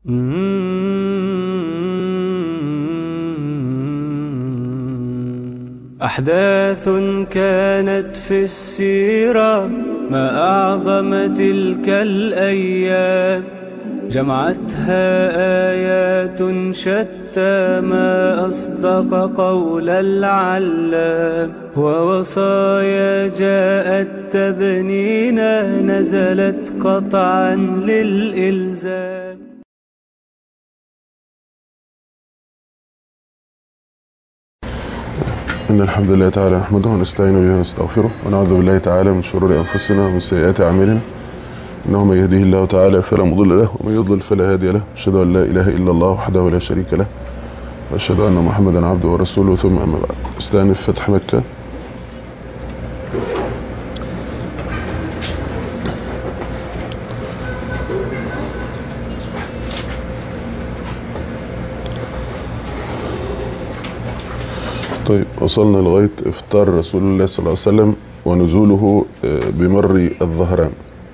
أحداث كانت في السيرة ما أعظم تلك الأيام جمعتها آيات شتى ما أصدق قول العلام ووصايا جاءت تبنينا نزلت قطعا للإلزام إن الحمد لله تعالى نحمده ونستعين به ونستغفره ونعوذ بالله تعالى من شرور أنفسنا ومن سيئات أعمالنا إنه من يهديه الله تعالى فلا مضل له ومن يضلل فلا هادي له أشهد أن لا إله إلا الله وحده لا شريك له وأشهد أن محمدا عبده ورسوله ثم أما بعد استأنف فتح مكة طيب وصلنا لغاية افطار رسول الله صلى الله عليه وسلم ونزوله بمر الظهران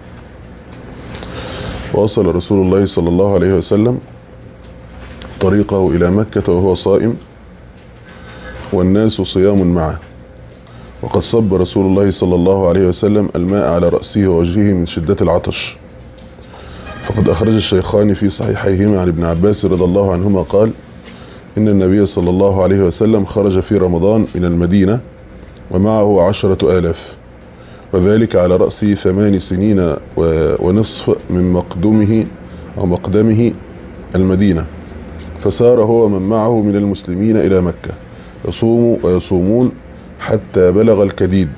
وصل رسول الله صلى الله عليه وسلم طريقه إلى مكة وهو صائم والناس صيام معه وقد صب رسول الله صلى الله عليه وسلم الماء على رأسه ووجهه من شدة العطش فقد أخرج الشيخان في صحيحيهما عن ابن عباس رضي الله عنهما قال إن النبي صلى الله عليه وسلم خرج في رمضان من المدينة ومعه عشرة آلاف وذلك على رأس ثمان سنين ونصف من مقدمه أو مقدمه المدينة فسار هو من معه من المسلمين إلى مكة يصوم ويصومون حتى بلغ الكديد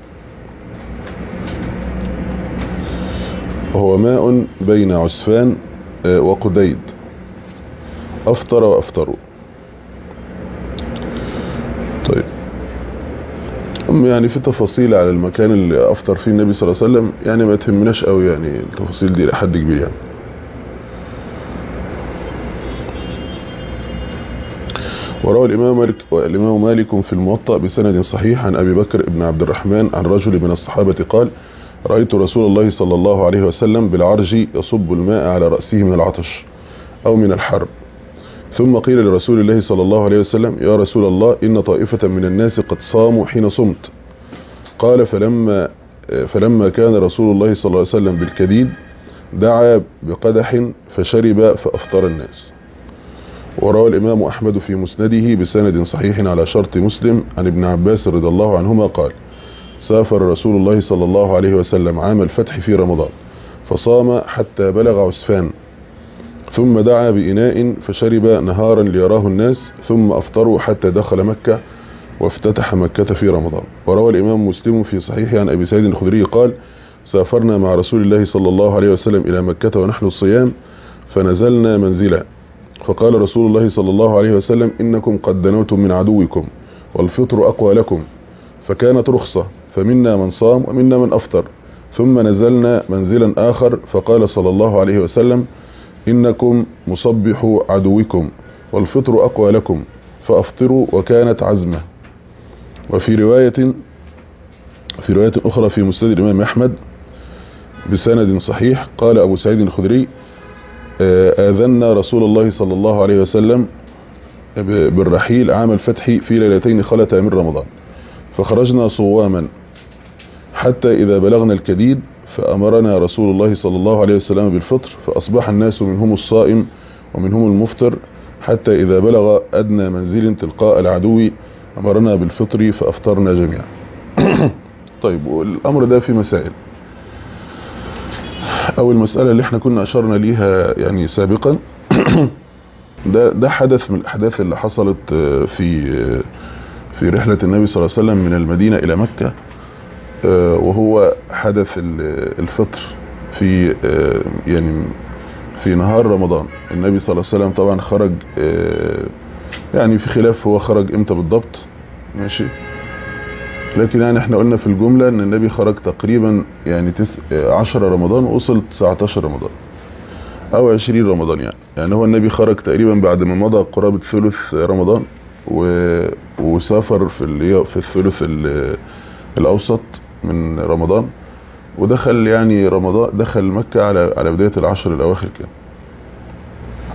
وهو ماء بين عسفان وقديد أفطر وأفطروا طيب يعني في تفاصيل على المكان اللي افطر فيه النبي صلى الله عليه وسلم يعني ما تهمناش قوي يعني التفاصيل دي لحد كبير يعني وروى الامام مالك والامام مالك في الموطأ بسند صحيح عن ابي بكر بن عبد الرحمن عن رجل من الصحابة قال رأيت رسول الله صلى الله عليه وسلم بالعرج يصب الماء على رأسه من العطش او من الحر ثم قيل لرسول الله صلى الله عليه وسلم يا رسول الله إن طائفة من الناس قد صاموا حين صمت قال فلما فلما كان رسول الله صلى الله عليه وسلم بالكديد دعا بقدح فشرب فأفطر الناس وروى الإمام أحمد في مسنده بسند صحيح على شرط مسلم عن ابن عباس رضي الله عنهما قال سافر رسول الله صلى الله عليه وسلم عام الفتح في رمضان فصام حتى بلغ عسفان ثم دعا بإناء فشرب نهارا ليراه الناس ثم أفطروا حتى دخل مكة وافتتح مكة في رمضان وروى الإمام مسلم في صحيح عن أبي سعيد الخدري قال سافرنا مع رسول الله صلى الله عليه وسلم إلى مكة ونحن الصيام فنزلنا منزلا فقال رسول الله صلى الله عليه وسلم إنكم قد دنوتم من عدوكم والفطر أقوى لكم فكانت رخصة فمنا من صام ومنا من أفطر ثم نزلنا منزلا آخر فقال صلى الله عليه وسلم إنكم مصبحوا عدوكم والفطر أقوى لكم فأفطروا وكانت عزمة وفي رواية في رواية أخرى في مسند الإمام أحمد بسند صحيح قال أبو سعيد الخدري آذنا رسول الله صلى الله عليه وسلم بالرحيل عام الفتح في ليلتين خلتا من رمضان فخرجنا صواما حتى إذا بلغنا الكديد فأمرنا رسول الله صلى الله عليه وسلم بالفطر فأصبح الناس منهم الصائم ومنهم المفطر حتى إذا بلغ أدنى منزل تلقاء العدو أمرنا بالفطر فأفطرنا جميعا طيب والأمر ده في مسائل أول مسألة اللي احنا كنا أشرنا ليها يعني سابقا ده, ده حدث من الأحداث اللي حصلت في في رحلة النبي صلى الله عليه وسلم من المدينة إلى مكة وهو حدث الفطر في يعني في نهار رمضان النبي صلى الله عليه وسلم طبعا خرج يعني في خلاف هو خرج امتى بالضبط ماشي لكن يعني احنا قلنا في الجملة ان النبي خرج تقريبا يعني تس 10 رمضان وصل 19 رمضان او 20 رمضان يعني يعني هو النبي خرج تقريبا بعد ما مضى قرابة ثلث رمضان و... وسافر في في الثلث الاوسط من رمضان ودخل يعني رمضان دخل مكة على على بداية العشر الأواخر كده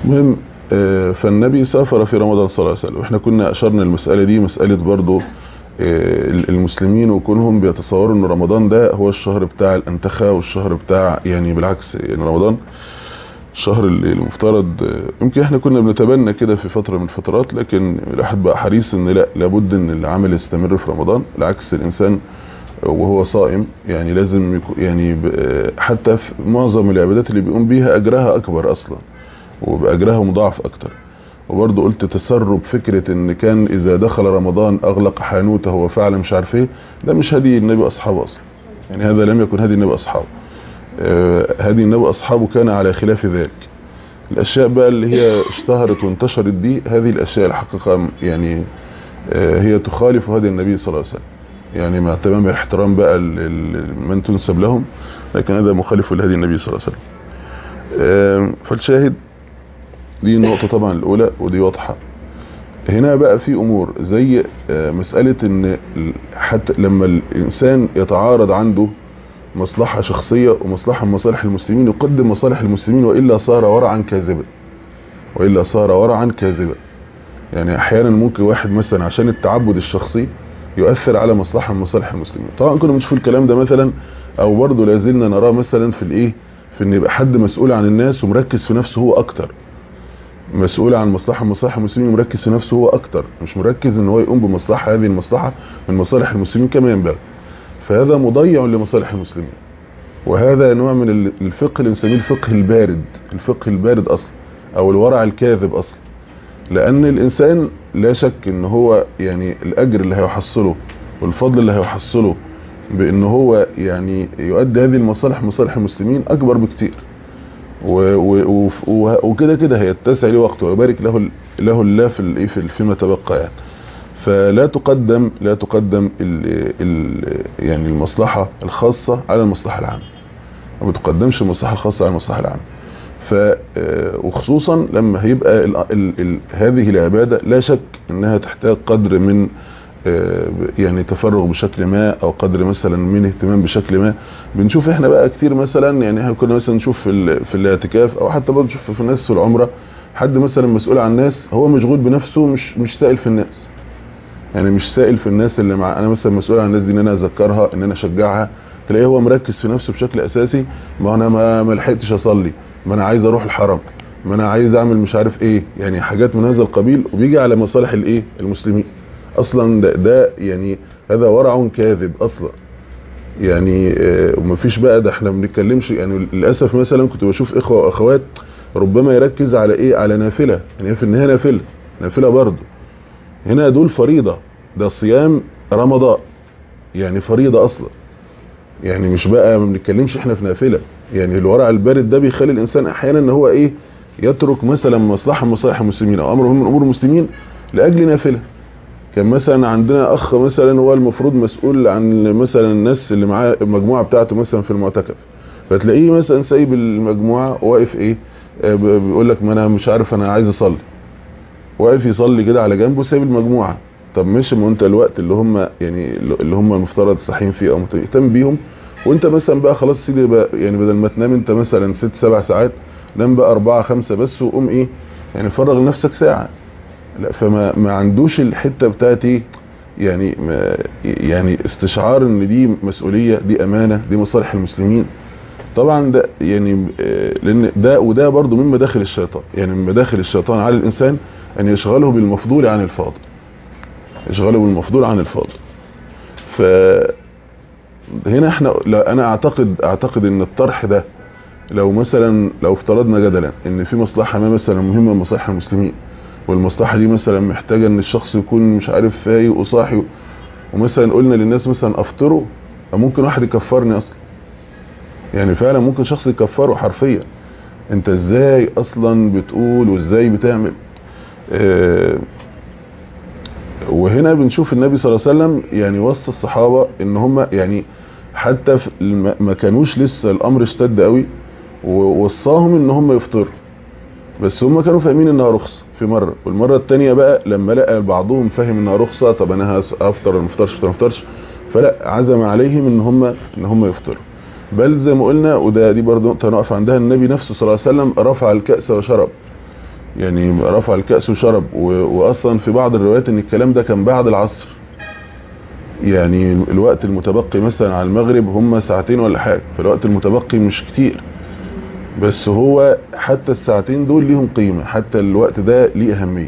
المهم آه، فالنبي سافر في رمضان صلى الله عليه وسلم واحنا كنا اشرنا المسألة دي مسألة برضو آه، المسلمين وكونهم بيتصوروا ان رمضان ده هو الشهر بتاع الانتخاء والشهر بتاع يعني بالعكس يعني رمضان الشهر اللي المفترض آه، يمكن احنا كنا بنتبنى كده في فترة من الفترات لكن الواحد بقى حريص ان لا لابد ان العمل يستمر في رمضان العكس الانسان وهو صائم يعني لازم يكون يعني ب- آه، حتى في معظم العبادات اللي بيقوم بيها اجرها اكبر اصلا وبأجرها مضاعف أكتر وبرضه قلت تسرب فكرة ان كان اذا دخل رمضان اغلق حانوته وفعل مش عارف ايه ده مش هدي النبي واصحابه اصلا يعني هذا لم يكن هدي النبي واصحابه آه، هدي النبي واصحابه كان على خلاف ذلك الاشياء بقى اللي هي اشتهرت وانتشرت دي هذه الاشياء الحقيقة يعني آه، هي تخالف هدي النبي صلى الله عليه وسلم يعني مع تمام الاحترام بقى ل- ل- من تنسب لهم لكن هذا مخالف لهدي النبي صلى الله عليه وسلم آه، فالشاهد دي النقطة طبعا الأولى ودي واضحة هنا بقى في أمور زي آه، مسألة إن ال- حتى لما الإنسان يتعارض عنده مصلحة شخصية ومصلحة من مصالح المسلمين يقدم مصالح المسلمين وإلا صار ورعا كاذبا وإلا صار ورعا كاذبا يعني أحيانا ممكن واحد مثلا عشان التعبد الشخصي يؤثر على مصلحة من مصالح المسلمين طبعا كنا بنشوف الكلام ده مثلا أو برضه لازلنا نراه مثلا في الإيه في إن يبقى حد مسؤول عن الناس ومركز في نفسه هو أكتر مسؤول عن مصلحة من مصالح المسلمين ومركز في نفسه هو اكتر مش مركز ان هو يقوم بمصلحة هذه المصلحة من مصالح المسلمين كما ينبغي فهذا مضيع لمصالح المسلمين وهذا نوع من ال- الفقه اللي بنسميه الفقه البارد الفقه البارد اصلا او الورع الكاذب اصلا لان الانسان لا شك ان هو يعني الاجر اللي هيحصله والفضل اللي هيحصله بان هو يعني يؤدي هذه المصالح مصالح المسلمين اكبر بكتير و- و- و- وكده كده هيتسع له وقته ويبارك له ال- له الله في ال- في فيما تبقى يعني فلا تقدم لا تقدم ال ال يعني المصلحة الخاصة على المصلحة العامة ما بتقدمش المصلحة الخاصة على المصلحة العامة ف آه، وخصوصا لما هيبقى ال ال ال هذه العبادة لا شك انها تحتاج قدر من آه، يعني تفرغ بشكل ما او قدر مثلا من اهتمام بشكل ما بنشوف احنا بقى كتير مثلا يعني احنا كنا مثلا نشوف في ال- في الاعتكاف او حتى برضه نشوف في الناس في العمره حد مثلا مسؤول عن الناس هو مشغول بنفسه مش مش سائل في الناس يعني مش سائل في الناس اللي مع انا مثلا مسؤول عن الناس دي ان انا اذكرها ان انا اشجعها تلاقيه هو مركز في نفسه بشكل اساسي ما انا ما ما لحقتش اصلي ما انا عايز اروح الحرم ما انا عايز اعمل مش عارف ايه يعني حاجات من هذا القبيل وبيجي على مصالح الايه المسلمين اصلا ده, ده يعني هذا ورع كاذب اصلا يعني آه، ومفيش بقى ده احنا ما بنتكلمش يعني للاسف مثلا كنت بشوف اخوه واخوات ربما يركز على ايه على نافله يعني في النهايه نافله نافله برضه هنا دول فريضه ده صيام رمضان يعني فريضه اصلا يعني مش بقى ما بنتكلمش احنا في نافله يعني الورع البارد ده بيخلي الانسان احيانا ان هو ايه يترك مثلا مصلحه من مصالح المسلمين او امر مهم من امور المسلمين لاجل نافله كان مثلا عندنا اخ مثلا هو المفروض مسؤول عن مثلا الناس اللي معاه المجموعه بتاعته مثلا في المعتكف فتلاقيه مثلا سايب المجموعه واقف ايه آه، ب- بيقول لك ما انا مش عارف انا عايز اصلي واقف يصلي كده على جنبه سايب المجموعه طب ماشي ما انت الوقت اللي هم يعني اللي هم المفترض صاحيين فيه او مهتم بيهم وانت مثلا بقى خلاص سيدي بقى يعني بدل ما تنام انت مثلا ست سبع ساعات نام بقى اربعة خمسة بس وقوم ايه يعني فرغ لنفسك ساعة لا فما ما عندوش الحتة بتاعت ايه يعني ما يعني استشعار ان دي مسؤولية دي امانة دي مصالح المسلمين طبعا ده يعني آه، لان ده وده برضو من مداخل الشيطان يعني من مداخل الشيطان على الانسان ان يشغله بالمفضول عن الفاضل يشغله بالمفضول عن الفاضل ف هنا احنا لا انا اعتقد اعتقد ان الطرح ده لو مثلا لو افترضنا جدلا ان في مصلحه ما مثلا مهمه من مصالح المسلمين والمصلحه دي مثلا محتاجه ان الشخص يكون مش عارف فايق وصاحي ومثلا قلنا للناس مثلا افطروا ممكن واحد يكفرني اصلا يعني فعلا ممكن شخص يكفره حرفيا انت ازاي اصلا بتقول وازاي بتعمل اه وهنا بنشوف النبي صلى الله عليه وسلم يعني وصى الصحابة ان هم يعني حتى في الم- ما كانوش لسه الامر اشتد قوي ووصاهم ان هم يفطروا بس هم كانوا فاهمين انها رخصة في مرة والمرة التانية بقى لما لقى بعضهم فاهم انها رخصة طب انا هس- هفطر ولا ما افطرش افطر ما افطرش فلا عزم عليهم ان هم ان هم يفطروا بل زي ما قلنا وده دي برضه نقطة نقف عندها النبي نفسه صلى الله عليه وسلم رفع الكأس وشرب يعني رفع الكأس وشرب واصلا في بعض الروايات ان الكلام ده كان بعد العصر يعني الوقت المتبقي مثلا على المغرب هم ساعتين ولا حاجة فالوقت المتبقي مش كتير بس هو حتى الساعتين دول ليهم قيمة حتى الوقت ده ليه أهمية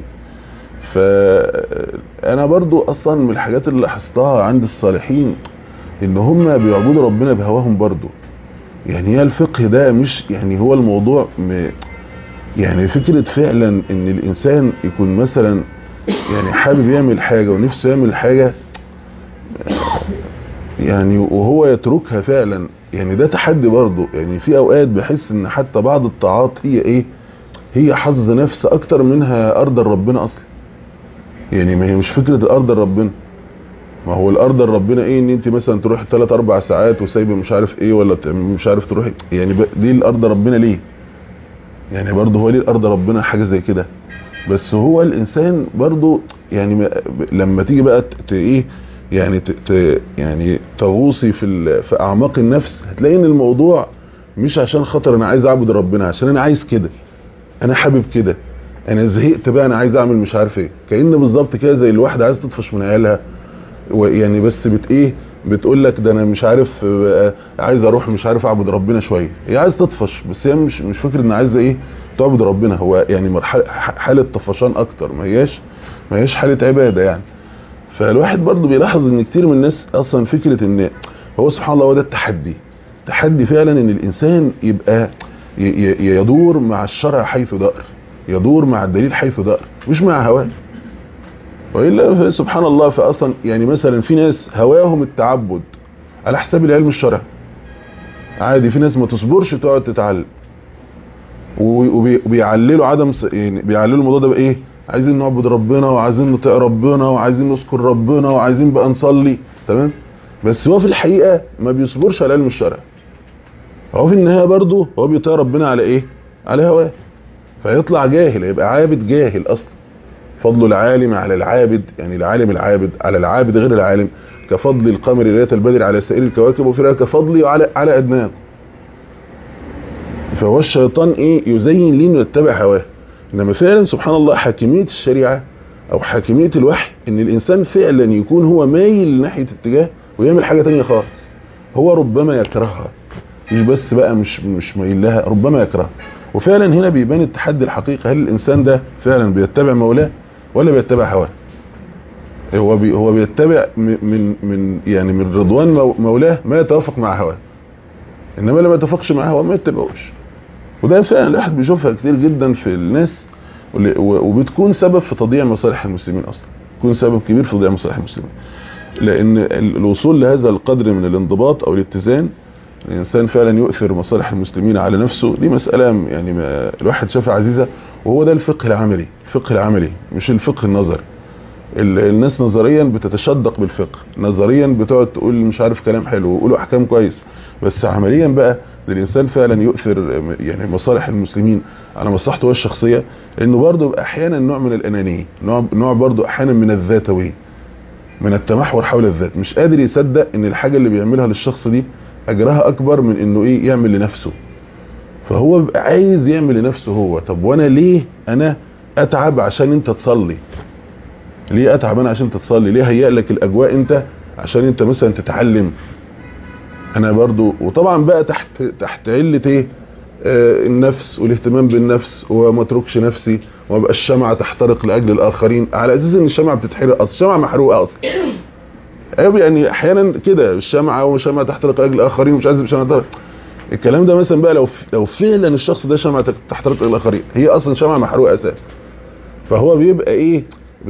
فأنا برضو أصلا من الحاجات اللي لاحظتها عند الصالحين إن هم بيعبدوا ربنا بهواهم برضو يعني هي الفقه ده مش يعني هو الموضوع م يعني فكرة فعلا إن الإنسان يكون مثلا يعني حابب يعمل حاجة ونفسه يعمل حاجة يعني وهو يتركها فعلا يعني ده تحدي برضه يعني في اوقات بحس ان حتى بعض الطاعات هي ايه هي حظ نفس اكتر منها ارض ربنا اصلا يعني ما هي مش فكرة الارض ربنا ما هو الارض ربنا ايه ان انت مثلا تروح 3 4 ساعات وسايبه مش عارف ايه ولا مش عارف تروحي يعني دي الارض ربنا ليه يعني برضه هو ليه الارض ربنا حاجة زي كده بس هو الانسان برضه يعني لما تيجي بقى ايه يعني ت يعني تغوصي في في اعماق النفس هتلاقي ان الموضوع مش عشان خاطر انا عايز اعبد ربنا عشان انا عايز كده انا حابب كده انا زهقت بقى انا عايز اعمل مش عارف ايه كأن بالظبط كده زي الواحده عايز تطفش من عيالها يعني بس بت ايه بتقول لك ده انا مش عارف عايز اروح مش عارف اعبد ربنا شويه هي عايز تطفش بس هي مش مش فكره ان عايزه ايه تعبد ربنا هو يعني مرحله حاله طفشان اكتر ما هياش ما هياش حاله عباده يعني فالواحد برضو بيلاحظ ان كتير من الناس اصلا فكرة ان هو سبحان الله هو ده التحدي تحدي فعلا ان الانسان يبقى يدور مع الشرع حيث دار يدور مع الدليل حيث دار مش مع هواه وإلا سبحان الله فأصلا يعني مثلا في ناس هواهم التعبد على حساب العلم الشرعي عادي في ناس ما تصبرش تقعد تتعلم وبيعللوا عدم يعني بيعللوا الموضوع ده بايه عايزين نعبد ربنا وعايزين نطيع ربنا وعايزين نذكر ربنا وعايزين بقى نصلي تمام بس هو في الحقيقة ما بيصبرش على علم الشرع هو في النهاية برضه هو بيطيع ربنا على ايه على هواه فيطلع جاهل يبقى عابد جاهل اصلا فضل العالم على العابد يعني العالم العابد على العابد غير العالم كفضل القمر ليلة البدر على سائر الكواكب وفي كفضلي على على ادناكم فهو الشيطان ايه يزين ليه انه يتبع هواه انما فعلا سبحان الله حاكمية الشريعة او حاكمية الوحي ان الانسان فعلا يكون هو مايل ناحية اتجاه ويعمل حاجة تانية خالص هو ربما يكرهها مش بس بقى مش مش مايل لها ربما يكرهها وفعلا هنا بيبان التحدي الحقيقي هل الانسان ده فعلا بيتبع مولاه ولا بيتبع هواه هو بي هو بيتبع من من يعني من رضوان مولاه ما يتوافق مع هواه انما لما يتفقش مع هواه ما يتبعوش وده فعلا الواحد بيشوفها كتير جدا في الناس وبتكون سبب في تضييع مصالح المسلمين اصلا تكون سبب كبير في تضييع مصالح المسلمين لان الوصول لهذا القدر من الانضباط او الاتزان الانسان فعلا يؤثر مصالح المسلمين على نفسه دي مسألة يعني ما الواحد شافها عزيزة وهو ده الفقه العملي الفقه العملي مش الفقه النظري الناس نظريا بتتشدق بالفقه نظريا بتقعد تقول مش عارف كلام حلو ويقولوا احكام كويس بس عمليا بقى الانسان فعلا يؤثر يعني مصالح المسلمين على مصلحته هو الشخصيه انه برضه بقى احيانا نوع من الانانيه نوع نوع برضه احيانا من الذاتويه من التمحور حول الذات مش قادر يصدق ان الحاجه اللي بيعملها للشخص دي اجرها اكبر من انه ايه يعمل لنفسه فهو بيبقى عايز يعمل لنفسه هو طب وانا ليه انا اتعب عشان انت تصلي ليه اتعب انا عشان تتصلي ليه هيئ لك الاجواء انت عشان انت مثلا تتعلم انا برضو وطبعا بقى تحت تحت عله ايه آه النفس والاهتمام بالنفس وما اتركش نفسي وما بقاش الشمعه تحترق لاجل الاخرين على اساس ان الشمعه بتتحرق اصلا الشمعه محروقه اصلا ايوه يعني احيانا كده الشمعه وشمعه تحترق لاجل الاخرين ومش عايز الشمعه تحترق الكلام ده مثلا بقى لو لو فعلا الشخص ده شمعه تحترق للاخرين هي اصلا شمعه محروقه اساسا فهو بيبقى ايه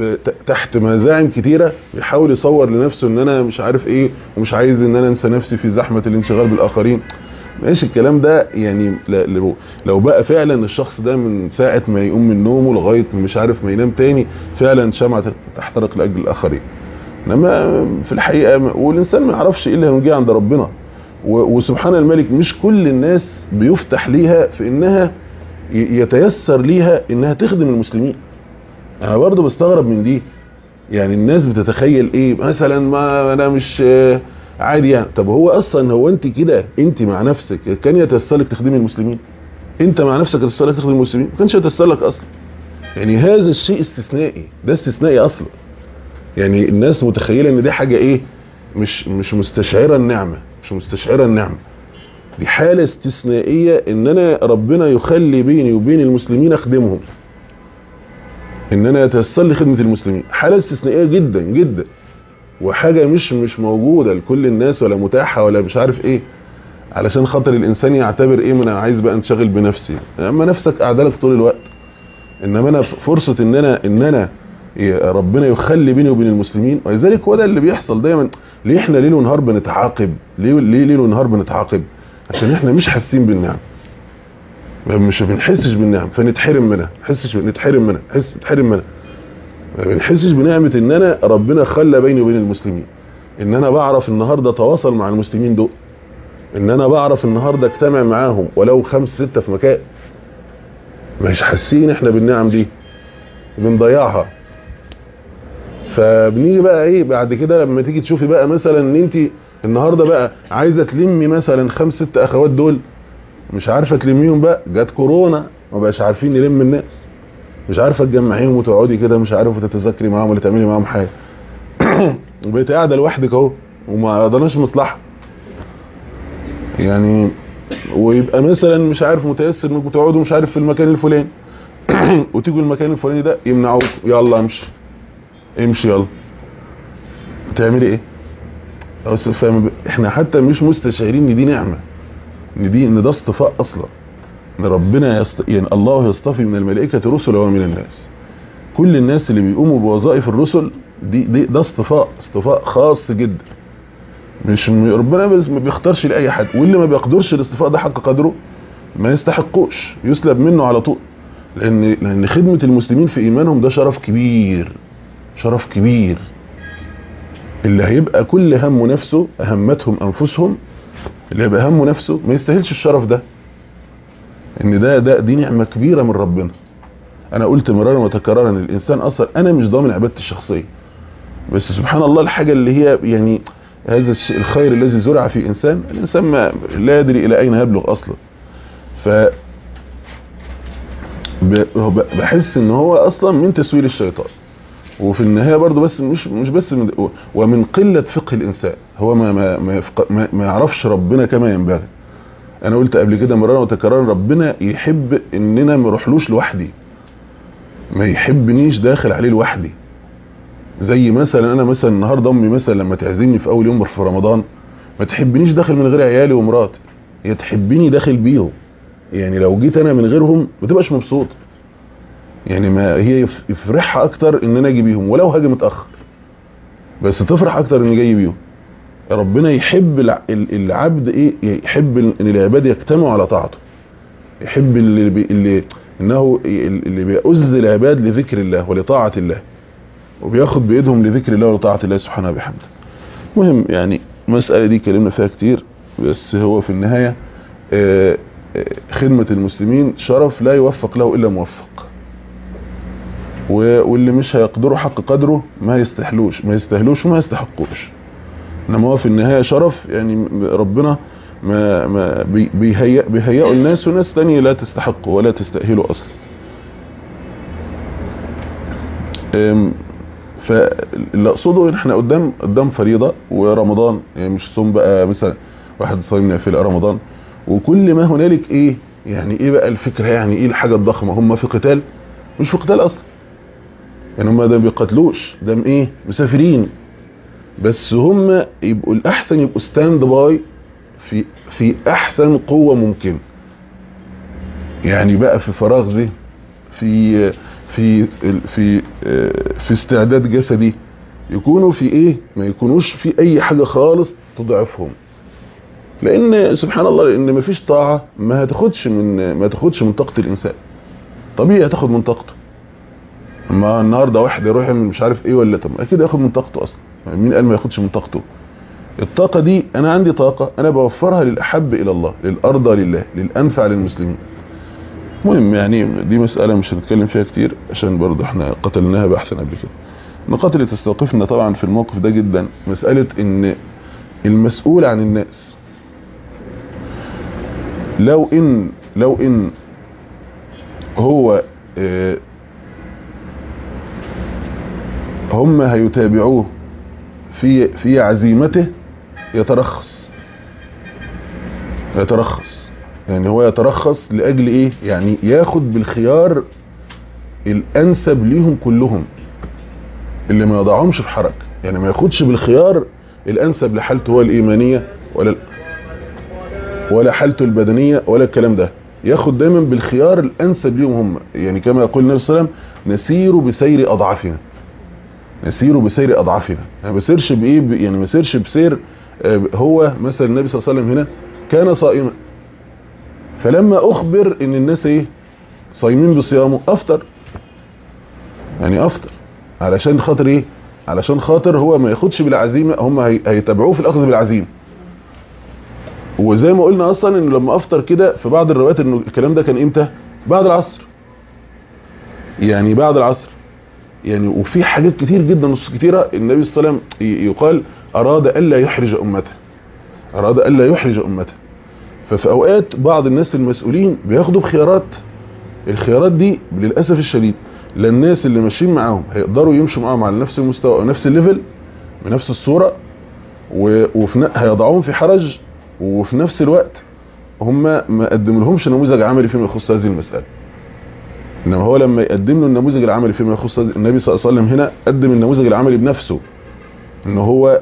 تحت مزاعم كتيرة بيحاول يصور لنفسه ان انا مش عارف ايه ومش عايز ان انا انسى نفسي في زحمة الانشغال بالاخرين ماشي الكلام ده يعني لو بقى فعلا الشخص ده من ساعة ما يقوم من نومه لغاية مش عارف ما ينام تاني فعلا شمعة تحترق لاجل الاخرين انما في الحقيقة والانسان ما يعرفش ايه اللي هيجي عند ربنا وسبحان الملك مش كل الناس بيفتح ليها في انها يتيسر ليها انها تخدم المسلمين انا برضو بستغرب من دي يعني الناس بتتخيل ايه مثلا ما انا مش عادي يعني طب هو اصلا هو انت كده انت مع نفسك كان يتيسر لك تخديم المسلمين انت مع نفسك يتيسر لك تخدم المسلمين ما كانش يتيسر لك اصلا يعني هذا الشيء استثنائي ده استثنائي اصلا يعني الناس متخيله ان دي حاجه ايه مش مش مستشعره النعمه مش مستشعره النعمه دي حاله استثنائيه ان انا ربنا يخلي بيني وبين المسلمين اخدمهم ان انا يتيسر لي خدمه المسلمين حاله استثنائيه جدا جدا وحاجه مش مش موجوده لكل الناس ولا متاحه ولا مش عارف ايه علشان خاطر الانسان يعتبر ايه من انا عايز بقى انشغل بنفسي اما نفسك قاعده لك طول الوقت انما انا فرصه ان انا ان انا ربنا يخلي بيني وبين المسلمين ولذلك هو ده اللي بيحصل دايما ليه احنا ليل ونهار بنتعاقب ليه ليه ليل ونهار بنتعاقب عشان احنا مش حاسين بالنعم مش بنحسش بالنعم فنتحرم منها نحسش نتحرم منها نحس نتحرم منها ما بنحسش بنعمه ان انا ربنا خلى بيني وبين المسلمين ان انا بعرف النهارده اتواصل مع المسلمين دول ان انا بعرف النهارده اجتمع معاهم ولو خمس ستة في مكان مش حاسين احنا بالنعم دي بنضيعها فبنيجي بقى ايه بعد كده لما تيجي تشوفي بقى مثلا ان انت النهارده بقى عايزه تلمي مثلا خمس ست اخوات دول مش عارفه تلميهم بقى جت كورونا ما بقاش عارفين نلم الناس مش عارفه تجمعيهم وتقعدي كده مش عارفه تتذاكري معاهم ولا تعملي معاهم حاجه وبقيت قاعده لوحدك اهو وما قدرناش مصلحه يعني ويبقى مثلا مش عارف متيسر انكم تقعدوا مش عارف في المكان الفلاني وتيجوا المكان الفلاني ده يمنعوك يلا امشي امشي يلا هتعملي ايه بس فاهم احنا حتى مش مستشعرين ان دي نعمه ان دي ان ده اصطفاء اصلا ان ربنا يست... يعني الله يصطفي من الملائكه رسلا ومن الناس كل الناس اللي بيقوموا بوظائف الرسل دي, دي ده اصطفاء اصطفاء خاص جدا مش ربنا بس ما بيختارش لاي حد واللي ما بيقدرش الاصطفاء ده حق قدره ما يستحقوش يسلب منه على طول لان لان خدمه المسلمين في ايمانهم ده شرف كبير شرف كبير اللي هيبقى كل همه نفسه اهمتهم انفسهم اللي هيبقى همه نفسه ما يستاهلش الشرف ده ان ده ده دي نعمه كبيره من ربنا انا قلت مرارا وتكرارا الانسان اصلا انا مش ضامن عبادتي الشخصيه بس سبحان الله الحاجه اللي هي يعني هذا الشيء الخير الذي زرع في انسان الانسان ما لا يدري الى اين يبلغ اصلا ف بحس ان هو اصلا من تسويل الشيطان وفي النهايه برضه بس مش مش بس من ومن قله فقه الانسان هو ما ما ما, ما, ما يعرفش ربنا كما ينبغي انا قلت قبل كده مرارا وتكرارا ربنا يحب اننا ما نروحلوش لوحدي ما يحبنيش داخل عليه لوحدي زي مثلا انا مثلا النهارده امي مثلا لما تعزمني في اول يوم في رمضان ما تحبنيش داخل من غير عيالي ومراتي هي تحبني داخل بيهم يعني لو جيت انا من غيرهم ما تبقاش مبسوط يعني ما هي يفرحها اكتر ان انا اجي بيهم ولو هاجي متاخر بس تفرح اكتر اني جاي بيهم ربنا يحب العبد ايه يحب ان العباد يجتمعوا على طاعته يحب اللي, بي اللي انه اللي بيؤز العباد لذكر الله ولطاعه الله وبياخد بايدهم لذكر الله ولطاعه الله سبحانه وبحمده مهم يعني المساله دي اتكلمنا فيها كتير بس هو في النهايه خدمه المسلمين شرف لا يوفق له الا موفق واللي مش هيقدروا حق قدره ما يستحلوش ما يستاهلوش وما يستحقوش انما هو في النهايه شرف يعني ربنا ما ما بيهيئ بيهيئوا الناس وناس تانية لا تستحقه ولا تستأهله اصلا فاللي اقصده ان احنا قدام قدام فريضه ورمضان يعني مش صوم بقى مثلا واحد صايم نافله رمضان وكل ما هنالك ايه يعني ايه بقى الفكره يعني ايه الحاجه الضخمه هم في قتال مش في قتال اصلا يعني هم ده بيقتلوش ده ايه مسافرين بس هم يبقوا الاحسن يبقوا ستاند باي في في احسن قوه ممكن يعني بقى في فراغ ذهني في في في في استعداد جسدي يكونوا في ايه ما يكونوش في اي حاجه خالص تضعفهم لان سبحان الله لان ما فيش طاعه ما هتاخدش من ما تاخدش من طاقه الانسان طبيعي هتاخد من طاقته اما النهارده واحد يروح يعمل مش عارف ايه ولا طب اكيد ياخد من طاقته اصلا مين قال ما ياخدش من طاقته الطاقه دي انا عندي طاقه انا بوفرها للاحب الى الله للارضى لله للانفع للمسلمين مهم يعني دي مسألة مش هنتكلم فيها كتير عشان برضه احنا قتلناها بحثا قبل كده النقاط اللي تستوقفنا طبعا في الموقف ده جدا مسألة ان المسؤول عن الناس لو ان لو ان هو اه هم هيتابعوه في في عزيمته يترخص يترخص يعني هو يترخص لاجل ايه يعني ياخد بالخيار الانسب ليهم كلهم اللي ما يضعهمش في حرج يعني ما ياخدش بالخيار الانسب لحالته هو الايمانيه ولا ولا حالته البدنيه ولا الكلام ده ياخد دايما بالخيار الانسب ليهم هم يعني كما يقول النبي صلى الله عليه وسلم نسير بسير اضعافنا نسير بسير اضعافنا يعني ما بسيرش بايه يعني ما بسيرش بسير هو مثلا النبي صلى الله عليه وسلم هنا كان صائما فلما اخبر ان الناس ايه صايمين بصيامه افطر يعني افطر علشان خاطر ايه علشان خاطر هو ما ياخدش بالعزيمه هم هيتابعوه في الاخذ بالعزيمه وزي ما قلنا اصلا ان لما افطر كده في بعض الروايات انه الكلام ده كان امتى بعد العصر يعني بعد العصر يعني وفي حاجات كتير جدا نصوص كتيره النبي صلى الله عليه وسلم يقال اراد الا يحرج امته اراد الا يحرج امته ففي اوقات بعض الناس المسؤولين بياخدوا بخيارات الخيارات دي للاسف الشديد لا الناس اللي ماشيين معاهم هيقدروا يمشوا معاهم على نفس المستوى او نفس الليفل بنفس الصوره وفي هيضعوهم في حرج وفي نفس الوقت هم ما قدموا لهمش نموذج عملي فيما يخص هذه المساله انما هو لما يقدم له النموذج العملي فيما يخص النبي صلى الله عليه وسلم هنا قدم النموذج العملي بنفسه ان هو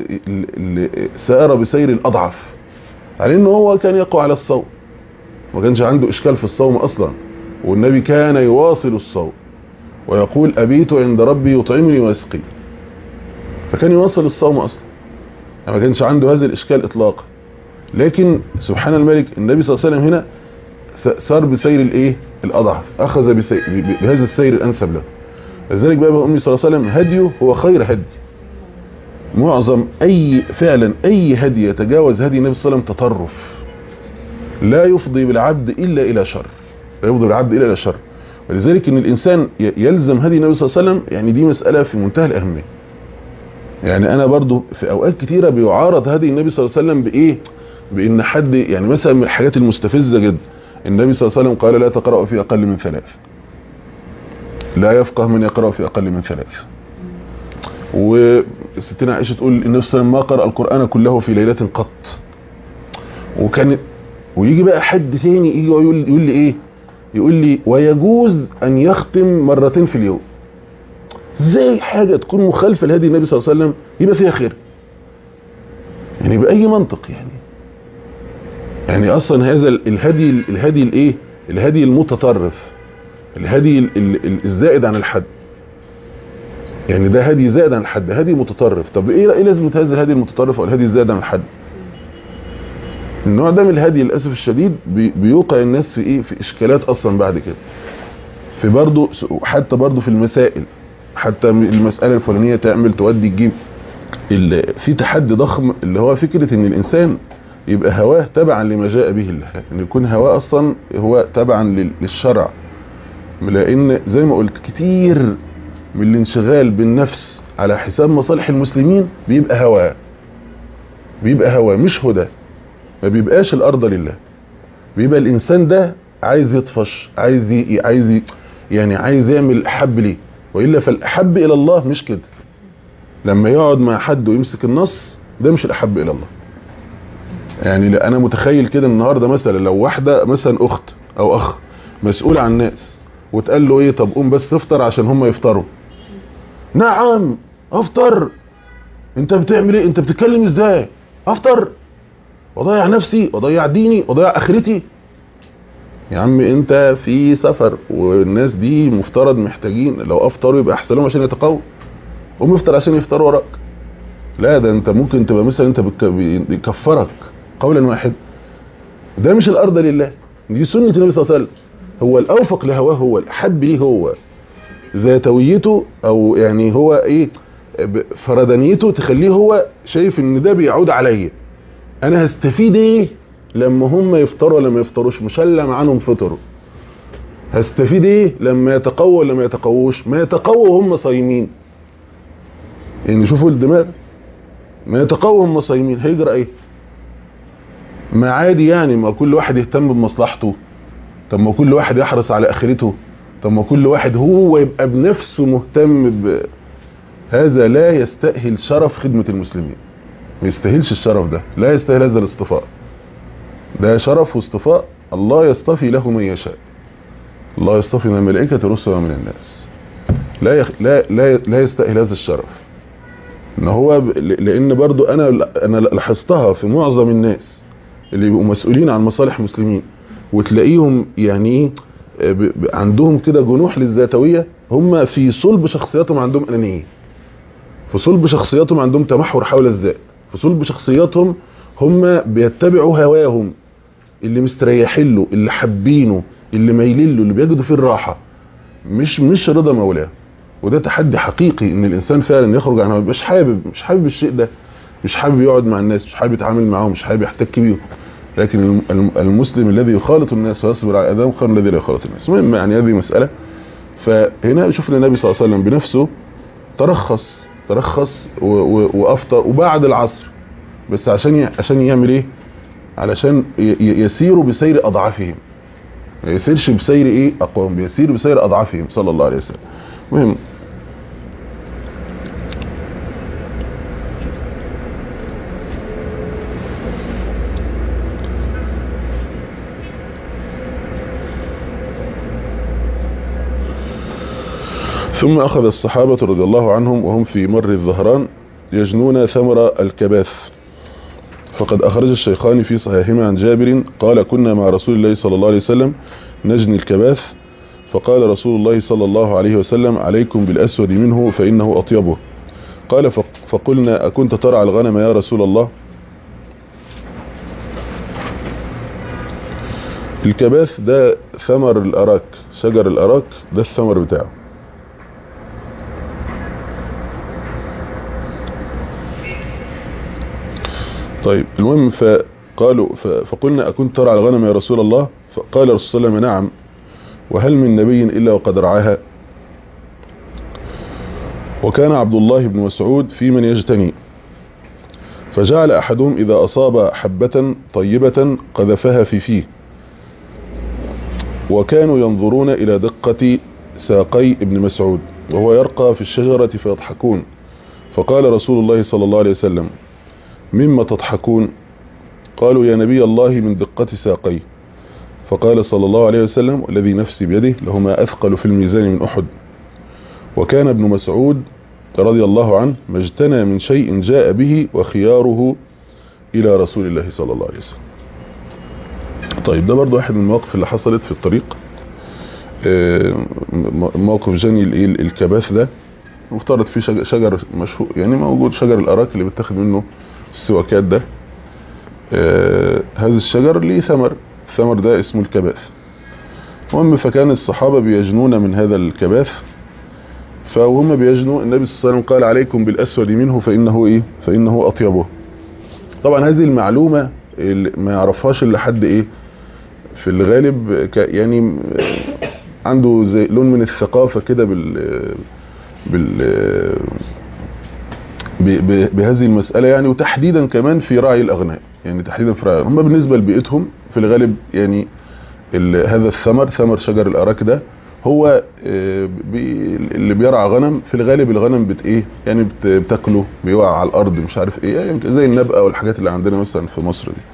سار بسير الاضعف على انه هو كان يقوى على الصوم ما كانش عنده اشكال في الصوم اصلا والنبي كان يواصل الصوم ويقول ابيت عند ربي يطعمني ويسقي فكان يواصل الصوم اصلا ما كانش عنده هذا الاشكال اطلاقا لكن سبحان الملك النبي صلى الله عليه وسلم هنا سار بسير الايه الاضعف اخذ بسير بهذا السير الانسب له لذلك بقى امي صلى الله عليه وسلم هديه هو خير هدي معظم اي فعلا اي هدي يتجاوز هدي النبي صلى الله عليه وسلم تطرف لا يفضي بالعبد الا الى شر لا يفضي بالعبد الا الى شر ولذلك ان الانسان يلزم هدي النبي صلى الله عليه وسلم يعني دي مساله في منتهى الاهميه يعني انا برضو في اوقات كتيره بيعارض هدي النبي صلى الله عليه وسلم بايه بان حد يعني مثلا من الحاجات المستفزه جدا النبي صلى الله عليه وسلم قال لا تقرأ في اقل من ثلاث لا يفقه من يقرأ في اقل من ثلاث وستنا عائشه تقول النبي صلى الله عليه وسلم ما قرأ القران كله في ليله قط وكان ويجي بقى حد تاني يجي يقول يقول لي ايه يقول لي ويجوز ان يختم مرتين في اليوم ازاي حاجه تكون مخالفه لهدي النبي صلى الله عليه وسلم يبقى فيها خير يعني باي منطق يعني يعني اصلا هذا الهدي الهدي الايه الهدي المتطرف الهدي الزائد عن الحد يعني ده هدي زائد عن الحد هدي متطرف طب ايه ايه لازمه هذا الهدي المتطرف او الهدي الزائد عن الحد النوع ده من الهدي للاسف الشديد بيوقع الناس في ايه في اشكالات اصلا بعد كده في برضه حتى برضه في المسائل حتى المساله الفلانيه تعمل تودي تجيب في تحدي ضخم اللي هو فكره ان الانسان يبقى هواه تبعا لما جاء به الله ان يكون هواه اصلا هو تبعا للشرع لان زي ما قلت كتير من الانشغال بالنفس على حساب مصالح المسلمين بيبقى هواه بيبقى هواه مش هدى ما بيبقاش الارض لله بيبقى الانسان ده عايز يطفش عايز ي... عايز ي... يعني عايز يعمل حب ليه والا فالاحب الى الله مش كده لما يقعد مع حد ويمسك النص ده مش الاحب الى الله يعني لا انا متخيل كده النهارده مثلا لو واحده مثلا اخت او اخ مسؤول عن الناس وتقال له ايه طب قوم بس افطر عشان هم يفطروا نعم افطر انت بتعمل ايه انت بتتكلم ازاي افطر واضيع نفسي واضيع ديني واضيع اخرتي يا عم انت في سفر والناس دي مفترض محتاجين لو افطروا يبقى احسن لهم عشان يتقووا قوم افطر عشان يفطروا وراك لا ده انت ممكن تبقى مثلا انت بيكفرك قولا واحد ده مش الارض لله دي سنه النبي صلى الله عليه وسلم هو الاوفق لهواه هو الاحب ليه هو ذاتويته او يعني هو ايه فردانيته تخليه هو شايف ان ده بيعود عليا انا هستفيد ايه لما هم يفطروا ولا ما يفطروش مسلم عنهم فطروا هستفيد ايه لما يتقوى ولا ما يتقووش ما يتقوى وهم صايمين يعني شوفوا الدماغ ما يتقوى وهم صايمين هيجرى ايه ما عادي يعني ما كل واحد يهتم بمصلحته طب ما كل واحد يحرص على اخرته طب ما كل واحد هو يبقى بنفسه مهتم ب... هذا لا يستأهل شرف خدمة المسلمين ما يستاهلش الشرف ده لا يستاهل هذا الاصطفاء ده شرف واصطفاء الله يصطفي له من يشاء الله يصطفي من الملائكة رسلا ومن الناس لا يخ... لا لا لا يستاهل هذا الشرف ان هو ب... لان برضو انا انا لاحظتها في معظم الناس اللي بيبقوا مسؤولين عن مصالح مسلمين وتلاقيهم يعني ايه ب... ب... عندهم كده جنوح للذاتويه هم في صلب شخصياتهم عندهم انانيه في صلب شخصياتهم عندهم تمحور حول الذات في صلب شخصياتهم هم بيتبعوا هواهم اللي مستريحين له اللي حابينه اللي مايلين له اللي بيجدوا فيه الراحه مش مش رضا مولاه وده تحدي حقيقي ان الانسان فعلا يخرج عن مش حابب مش حابب الشيء ده مش حابب يقعد مع الناس مش حابب يتعامل معاهم مش حابب يحتك بيهم لكن المسلم الذي يخالط الناس ويصبر على اذاهم خير الذي لا يخالط الناس المهم يعني هذه مساله فهنا شفنا النبي صلى الله عليه وسلم بنفسه ترخص ترخص وافطر وبعد العصر بس عشان عشان يعمل ايه علشان يسيروا بسير اضعافهم ما يسيرش بسير ايه اقوام بيسير بسير اضعافهم صلى الله عليه وسلم مهم ثم أخذ الصحابة رضي الله عنهم وهم في مر الظهران يجنون ثمر الكباث فقد أخرج الشيخان في صحيحهما عن جابر قال كنا مع رسول الله صلى الله عليه وسلم نجني الكباث فقال رسول الله صلى الله عليه وسلم عليكم بالأسود منه فإنه أطيبه قال فقلنا أكنت ترعى الغنم يا رسول الله الكباث ده ثمر الأراك شجر الأراك ده الثمر بتاعه طيب المهم فقالوا فقلنا أكنت ترعى الغنم يا رسول الله فقال رسول الله نعم وهل من نبي إلا وقد رعاها وكان عبد الله بن مسعود في من يجتني فجعل أحدهم إذا أصاب حبة طيبة قذفها في فيه وكانوا ينظرون إلى دقة ساقي ابن مسعود وهو يرقى في الشجرة فيضحكون فقال رسول الله صلى الله عليه وسلم مما تضحكون قالوا يا نبي الله من دقة ساقيه فقال صلى الله عليه وسلم والذي نفسي بيده لهما أثقل في الميزان من أحد وكان ابن مسعود رضي الله عنه ما اجتنى من شيء جاء به وخياره إلى رسول الله صلى الله عليه وسلم طيب ده برضو واحد من المواقف اللي حصلت في الطريق موقف جني الكباث ده مفترض فيه شجر مشهور يعني موجود شجر الأراك اللي بتاخد منه السواكات ده هذا الشجر ليه ثمر الثمر ده اسمه الكباث المهم فكان الصحابة بيجنون من هذا الكباث فهم بيجنوا النبي صلى الله عليه وسلم قال عليكم بالأسود منه فإنه إيه فإنه أطيبه طبعا هذه المعلومة اللي ما يعرفهاش إلا حد إيه في الغالب يعني عنده زي لون من الثقافة كده بال بال بهذه المسألة يعني وتحديدا كمان في رعي الأغنام يعني تحديدا في رعي هم بالنسبة لبيئتهم في الغالب يعني هذا الثمر ثمر شجر الأراك ده هو بي اللي بيرعى غنم في الغالب الغنم بت ايه يعني بت بتاكله بيقع على الارض مش عارف ايه يعني زي النبقه والحاجات اللي عندنا مثلا في مصر دي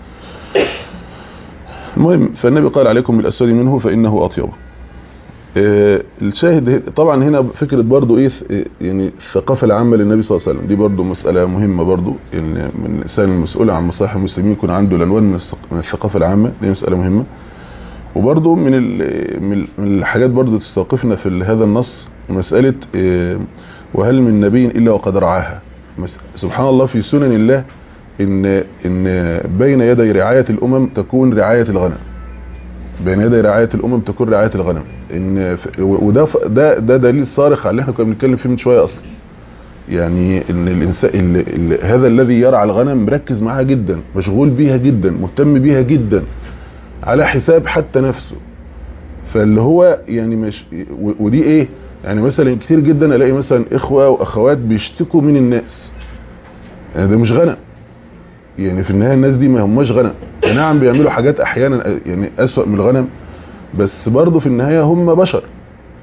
المهم فالنبي قال عليكم بالاسود منه فانه اطيب آه الشاهد طبعا هنا فكره برضو ايه يعني الثقافه العامه للنبي صلى الله عليه وسلم دي برضو مساله مهمه برضو ان من الانسان المسؤول عن مصالح المسلمين يكون عنده العنوان من الثقافه العامه دي مساله مهمه وبرضو من من الحاجات برضو تستوقفنا في هذا النص مسألة وهل من نبي إلا وقد رعاها سبحان الله في سنن الله إن, إن بين يدي رعاية الأمم تكون رعاية الغنم بين يدي رعاية الأمم تكون رعاية الغنم إن وده ده ده دليل صارخ على اللي احنا كنا بنتكلم فيه من شوية أصلا يعني ان الانسان هذا الذي يرعى الغنم مركز معاها جدا مشغول بيها جدا مهتم بيها جدا على حساب حتى نفسه فاللي هو يعني مش ودي ايه يعني مثلا كتير جدا الاقي مثلا اخوة واخوات بيشتكوا من الناس يعني ده مش غنم يعني في النهاية الناس دي ما هماش غنم نعم بيعملوا حاجات احيانا يعني اسوأ من الغنم بس برضه في النهاية هم بشر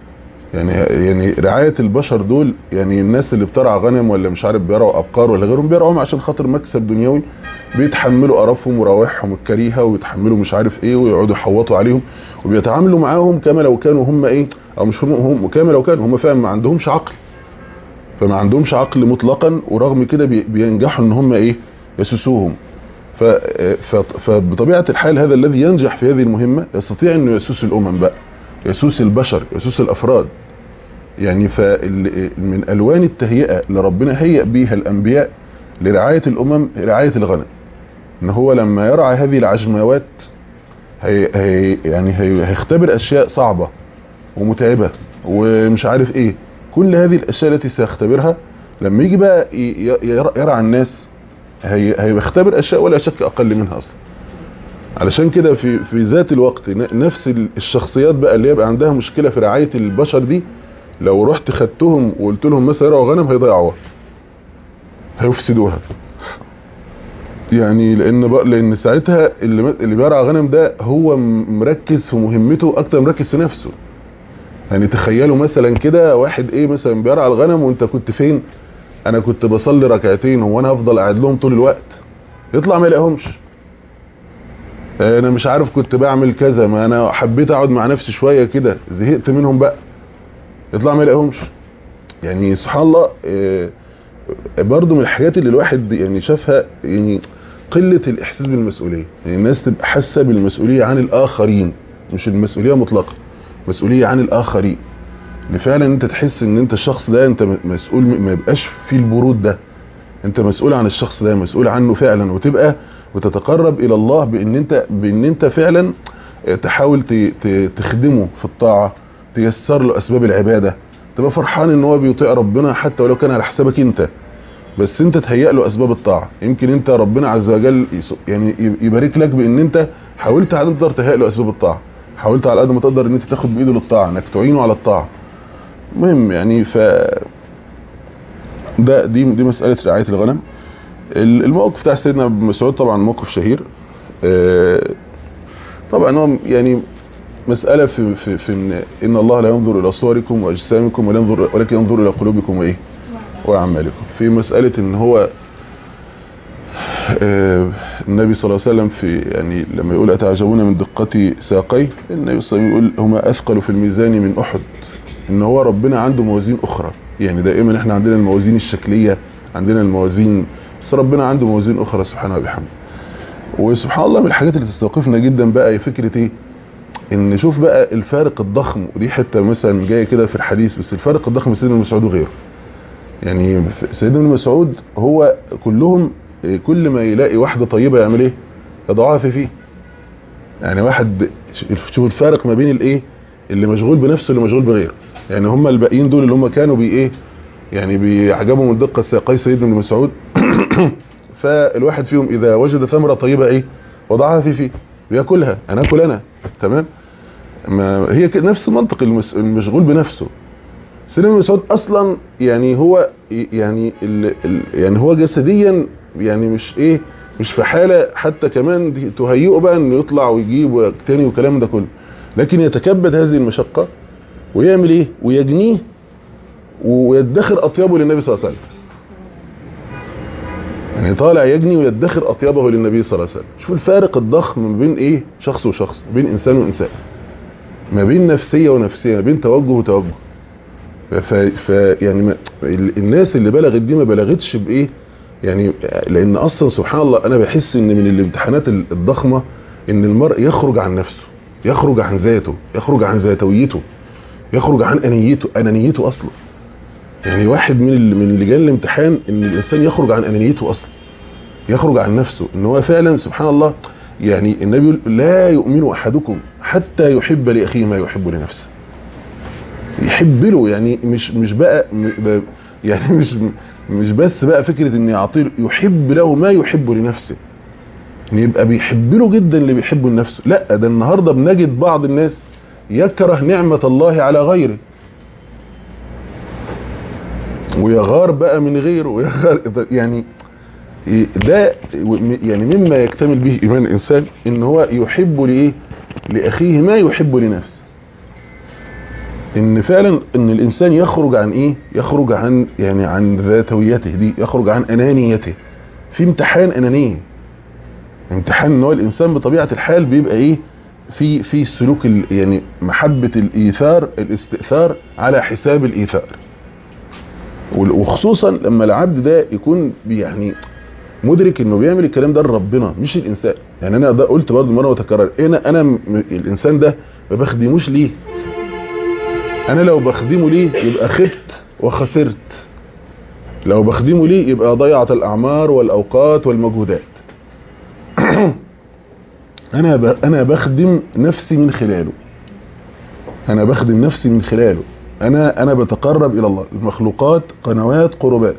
يعني يعني رعايه البشر دول يعني الناس اللي بترعى غنم ولا مش عارف بيرعوا ابقار ولا غيرهم بيرعوهم عشان خاطر مكسب دنيوي بيتحملوا قرفهم وروائحهم الكريهه ويتحملوا مش عارف ايه ويقعدوا يحوطوا عليهم وبيتعاملوا معاهم كما لو كانوا هم ايه او مش هم, هم كما لو كانوا هم فعلا ما عندهمش عقل فما عندهمش عقل مطلقا ورغم كده بي- بينجحوا ان هم ايه يسوسوهم ف- ف- فبطبيعه الحال هذا الذي ينجح في هذه المهمه يستطيع انه يسوس الامم بقى يسوس البشر يسوس الافراد يعني فمن الوان التهيئه اللي ربنا هيئ بيها الانبياء لرعايه الامم رعايه الغنم ان هو لما يرعى هذه العجموات هي هي يعني هي هيختبر اشياء صعبه ومتعبه ومش عارف ايه كل هذه الاشياء التي سيختبرها لما يجي بقى ي- ي- يرعى الناس هي هيختبر اشياء ولا شك اقل منها اصلا علشان كده في في ذات الوقت ن- نفس ال- الشخصيات بقى اللي يبقى عندها مشكله في رعايه البشر دي لو رحت خدتهم وقلت لهم مثلا يرعوا غنم هيضيعوها هيفسدوها يعني لان بقى لان ساعتها اللي م- اللي بيرعى غنم ده هو م- مركز في مهمته اكتر مركز في نفسه يعني تخيلوا مثلا كده واحد ايه مثلا بيرعى الغنم وانت كنت فين انا كنت بصلي ركعتين هو انا هفضل قاعد لهم طول الوقت يطلع ما يلاقيهمش انا مش عارف كنت بعمل كذا ما انا حبيت اقعد مع نفسي شويه كده زهقت منهم بقى يطلع ما يلاقيهمش يعني سبحان الله آه، برضو من الحاجات اللي الواحد يعني شافها يعني قله الاحساس بالمسؤوليه يعني الناس تبقى حاسه بالمسؤوليه عن الاخرين مش المسؤوليه مطلقه مسؤوليه عن الاخرين ان فعلا انت تحس ان انت الشخص ده انت مسؤول ما يبقاش فيه البرود ده انت مسؤول عن الشخص ده مسؤول عنه فعلا وتبقى وتتقرب الى الله بان انت بان انت فعلا تحاول ت- ت- تخدمه في الطاعه تيسر له اسباب العباده تبقى فرحان ان هو بيطيع ربنا حتى ولو كان على حسابك انت بس انت تهيأ له اسباب الطاعه يمكن انت ربنا عز وجل يس- يعني يبارك لك بان انت حاولت على قد ما تقدر تهيأ له اسباب الطاعه حاولت على قد ما تقدر ان انت تاخد بايده للطاعه انك تعينه على الطاعه مهم يعني ف ده دي دي مساله رعايه الغنم ال- الموقف بتاع سيدنا ابن مسعود طبعا موقف شهير آه، طبعا هو يعني مساله في في, في ان ان الله لا ينظر الى صوركم واجسامكم ولا ينظر ولكن ينظر الى قلوبكم وايه واعمالكم في مساله ان هو آه، النبي صلى الله عليه وسلم في يعني لما يقول اتعجبون من دقة ساقي النبي صلى الله عليه وسلم يقول هما اثقل في الميزان من احد ان هو ربنا عنده موازين اخرى يعني دائما احنا عندنا الموازين الشكليه عندنا الموازين بس ربنا عنده موازين اخرى سبحانه وبحمده وسبحان الله من الحاجات اللي تستوقفنا جدا بقى هي فكره ايه ان نشوف بقى الفارق الضخم ودي حته مثلا جايه كده في الحديث بس الفارق الضخم بين سيدنا ابن مسعود وغيره يعني سيدنا ابن مسعود هو كلهم إيه، كل ما يلاقي واحده طيبه يعمل ايه يضعها في فيه يعني واحد شوف الفارق ما بين الايه اللي مشغول بنفسه اللي مشغول بغيره يعني هم الباقيين دول اللي هم كانوا بي ايه يعني بيعجبوا من دقه ساقي سيدنا ابن مسعود فالواحد فيهم اذا وجد ثمره طيبه ايه وضعها في فيه بياكلها انا اكل انا تمام ما هي كده نفس المنطق المس- المشغول بنفسه سيدنا ابن مسعود اصلا يعني هو يعني ال ال يعني هو جسديا يعني مش ايه مش في حاله حتى كمان دي- تهيئه بقى انه يطلع ويجيب ويقتني والكلام ده كله لكن يتكبد هذه المشقه ويعمل ايه ويجنيه ويدخر اطيبه للنبي صلى الله عليه وسلم يعني طالع يجني ويدخر اطيبه للنبي صلى الله عليه وسلم شوف الفارق الضخم ما بين ايه شخص وشخص ما بين انسان وانسان ما بين نفسيه ونفسيه ما بين توجه وتوجه ف, ف يعني ما ال- الناس اللي بلغت دي ما بلغتش بايه يعني لان اصلا سبحان الله انا بحس ان من الامتحانات ال- الضخمه ان المرء يخرج عن نفسه يخرج عن ذاته يخرج عن ذاتويته يخرج عن انانيته انانيته اصلا يعني واحد من ال- من لجان الامتحان ان الانسان يخرج عن انانيته اصلا يخرج عن نفسه ان هو فعلا سبحان الله يعني النبي يقول لا يؤمن احدكم حتى يحب لاخيه ما يحب لنفسه يحب له يعني مش مش بقى م- ب- يعني مش مش بس بقى فكره ان يعطيه يحب له ما يحب لنفسه ان يبقى بيحب له جدا اللي بيحبه لنفسه لا ده النهارده بنجد بعض الناس يكره نعمه الله على غيره ويغار بقى من غيره ويغار يعني ده يعني مما يكتمل به ايمان الانسان ان هو يحب لايه لاخيه ما يحب لنفسه ان فعلا ان الانسان يخرج عن ايه يخرج عن يعني عن ذاتويته دي يخرج عن انانيته في امتحان انانيه امتحان ان هو الانسان بطبيعه الحال بيبقى ايه في في سلوك ال- يعني محبه الايثار الاستئثار على حساب الايثار وال- وخصوصا لما العبد ده يكون بي- يعني مدرك انه بيعمل الكلام ده لربنا مش الانسان يعني انا ده قلت برضه مره وتكرر انا انا م- الانسان ده ما بخدموش ليه انا لو بخدمه ليه يبقى خبت وخسرت لو بخدمه ليه يبقى ضيعت الاعمار والاوقات والمجهودات انا ب... انا بخدم نفسي من خلاله انا بخدم نفسي من خلاله انا انا بتقرب الى الله المخلوقات قنوات قربات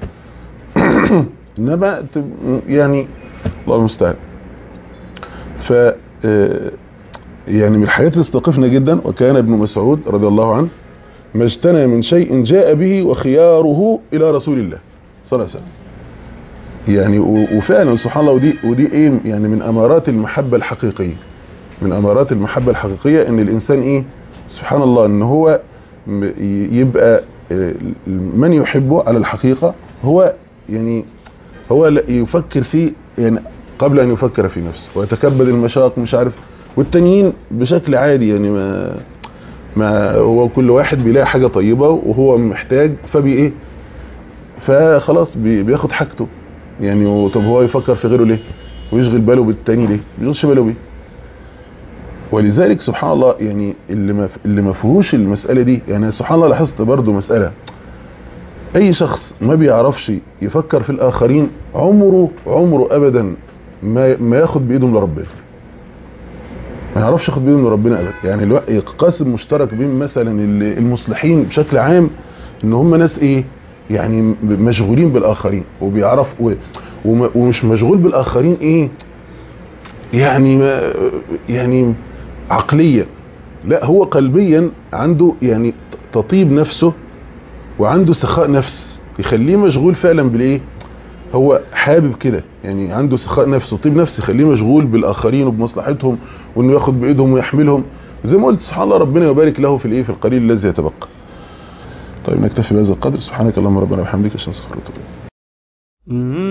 انما ت- يعني الله المستعان ف آه، يعني من الحاجات اللي استوقفنا جدا وكان ابن مسعود رضي الله عنه ما اجتنى من شيء جاء به وخياره الى رسول الله صلى الله عليه وسلم يعني و- وفعلا سبحان الله ودي ودي ايه يعني من امارات المحبه الحقيقيه من امارات المحبه الحقيقيه ان الانسان ايه سبحان الله ان هو م- ي- يبقى آه، من يحبه على الحقيقه هو يعني هو لا يفكر فيه يعني قبل ان يفكر في نفسه ويتكبد المشاق مش عارف والتانيين بشكل عادي يعني ما ما هو كل واحد بيلاقي حاجه طيبه وهو محتاج فبي ايه فخلاص بي- بياخد حاجته يعني و- طب هو يفكر في غيره ليه ويشغل باله بالتاني ليه ما يشغلش باله بيه ولذلك سبحان الله يعني اللي ما اللي ما فيهوش المساله دي يعني سبحان الله لاحظت برضو مساله اي شخص ما بيعرفش يفكر في الاخرين عمره عمره ابدا ما ما ياخد بايدهم لربنا ما يعرفش ياخد بايدهم لربنا ابدا يعني الوقت قاسم مشترك بين مثلا ال- المصلحين بشكل عام ان هم ناس ايه يعني م- مشغولين بالاخرين وبيعرف و- وم- ومش مشغول بالاخرين ايه يعني ما يعني عقليا لا هو قلبيا عنده يعني تطيب نفسه وعنده سخاء نفس يخليه مشغول فعلا بالايه هو حابب كده يعني عنده سخاء نفس وطيب نفس يخليه مشغول بالاخرين وبمصلحتهم وانه ياخد بايدهم ويحملهم زي ما قلت سبحان الله ربنا يبارك له في الايه في القليل الذي يتبقى طيب نكتفي بهذا القدر سبحانك اللهم ربنا وبحمدك اشهد ان لا اله الا انت أستغفرك وأتوب إليك.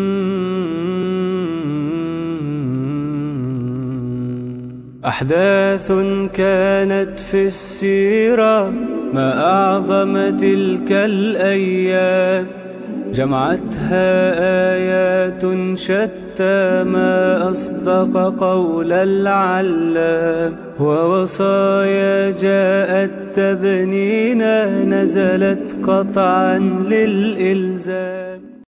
أحداث كانت في السيرة ما أعظم تلك الأيام جمعتها آيات شتى ما أصدق قول العلام ووصايا جاءت تبنينا نزلت قطعا للإلزام